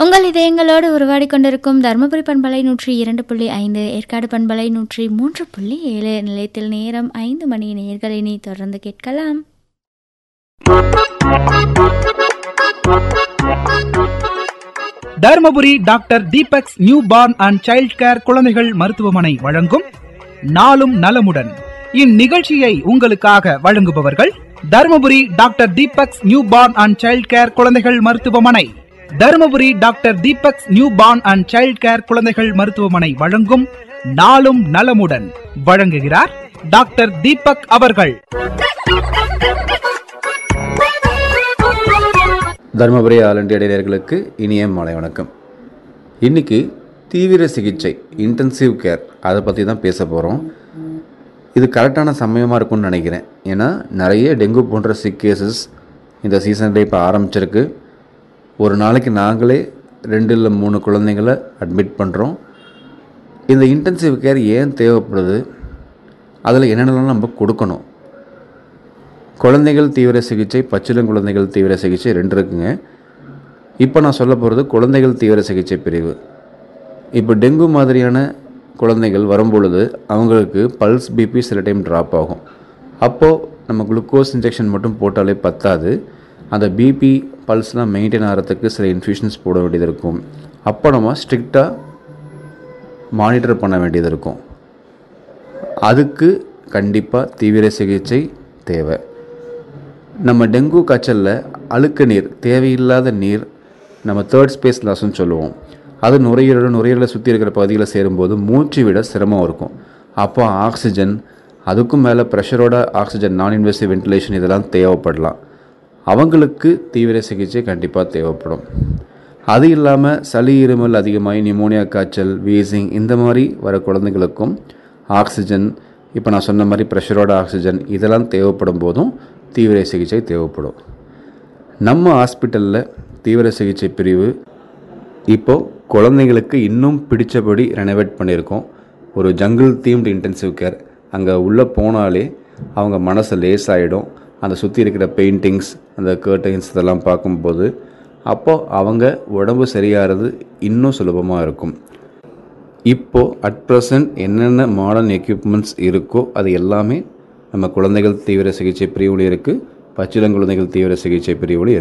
உங்கள் இதயங்களோடு உருவாடி கொண்டிருக்கும் தருமபுரி பண்பலை நூற்றி இரண்டு புள்ளி ஐந்து ஏற்காடு பண்பலை நூற்றி மூன்று புள்ளி ஏழு நிலையத்தில் நேரம் ஐந்து மணி நேர்களினை தொடர்ந்து கேட்கலாம் Dharmapuri doctor Deepak's newborn and child care குழந்தைகள் மருத்துவமனை வழங்கும் நாளும் நலமுடன் இந்நிகழ்ச்சியை உங்களுக்காக வழங்குபவர்கள் Dharmapuri doctor Deepak's newborn and child care குழந்தைகள் மருத்துவமனை Dharmapuri doctor Deepak's newborn and child care குழந்தைகள் மருத்துவமனை வழங்கும் நாளும் நலமுடன் வழங்குகிறார் டாக்டர் தீபக் அவர்கள் தருமபுரி ஆல் இண்டியா இடையர்களுக்கு இனிய மாலை வணக்கம் இன்றைக்கி தீவிர சிகிச்சை இன்டென்சிவ் கேர் அதை பற்றி தான் பேச போகிறோம் இது கரெக்டான சமயமாக இருக்கும்னு நினைக்கிறேன் ஏன்னா நிறைய டெங்கு போன்ற சிக் கேசஸ் இந்த சீசனில் இப்போ ஆரம்பிச்சிருக்கு ஒரு நாளைக்கு நாங்களே ரெண்டு இல்லை மூணு குழந்தைங்களை அட்மிட் பண்ணுறோம் இந்த இன்டென்சிவ் கேர் ஏன் தேவைப்படுது அதில் என்னென்னலாம் நம்ம கொடுக்கணும் குழந்தைகள் தீவிர சிகிச்சை பச்சிளம் குழந்தைகள் தீவிர சிகிச்சை ரெண்டு இருக்குங்க இப்போ நான் சொல்ல போகிறது குழந்தைகள் தீவிர சிகிச்சை பிரிவு இப்போ டெங்கு மாதிரியான குழந்தைகள் வரும்பொழுது அவங்களுக்கு பல்ஸ் பிபி சில டைம் ட்ராப் ஆகும் அப்போது நம்ம குளுக்கோஸ் இன்ஜெக்ஷன் மட்டும் போட்டாலே பத்தாது அந்த பிபி பல்ஸ்லாம் மெயின்டைன் ஆகிறதுக்கு சில இன்ஃபியூஷன்ஸ் போட வேண்டியது இருக்கும் அப்போ நம்ம ஸ்ட்ரிக்டாக மானிட்டர் பண்ண வேண்டியது இருக்கும் அதுக்கு கண்டிப்பாக தீவிர சிகிச்சை தேவை நம்ம டெங்கு காய்ச்சலில் அழுக்கு நீர் தேவையில்லாத நீர் நம்ம தேர்ட் ஸ்பேஸ் லாஸ்ன்னு சொல்லுவோம் அது நுரையீரல் நுரையீரலை சுற்றி இருக்கிற பகுதிகளை சேரும்போது மூச்சு விட சிரமம் இருக்கும் அப்போ ஆக்சிஜன் அதுக்கும் மேலே ப்ரெஷரோட ஆக்சிஜன் நான் இன்வெசிவ் வென்டிலேஷன் இதெல்லாம் தேவைப்படலாம் அவங்களுக்கு தீவிர சிகிச்சை கண்டிப்பாக தேவைப்படும் அது இல்லாமல் சளி இருமல் அதிகமாகி நிமோனியா காய்ச்சல் வீசிங் இந்த மாதிரி வர குழந்தைகளுக்கும் ஆக்சிஜன் இப்போ நான் சொன்ன மாதிரி ப்ரெஷரோட ஆக்சிஜன் இதெல்லாம் தேவைப்படும் போதும் தீவிர சிகிச்சை தேவைப்படும் நம்ம ஹாஸ்பிட்டலில் தீவிர சிகிச்சை பிரிவு இப்போது குழந்தைங்களுக்கு இன்னும் பிடிச்சபடி ரெனோவேட் பண்ணியிருக்கோம் ஒரு ஜங்கிள் தீம்டு இன்டென்சிவ் கேர் அங்கே உள்ளே போனாலே அவங்க மனசு லேசாயிடும் அந்த சுற்றி இருக்கிற பெயிண்டிங்ஸ் அந்த கர்டைன்ஸ் இதெல்லாம் பார்க்கும்போது அப்போது அவங்க உடம்பு சரியாகிறது இன்னும் சுலபமாக இருக்கும் இப்போது அட் ப்ரெசன்ட் என்னென்ன மாடர்ன் எக்யூப்மெண்ட்ஸ் இருக்கோ அது எல்லாமே நம்ம குழந்தைகள் தீவிர சிகிச்சை பிரிவுலையும் இருக்குது பச்சிளங்குழந்தைகள் தீவிர சிகிச்சை பிரிவுலையும் இருக்குது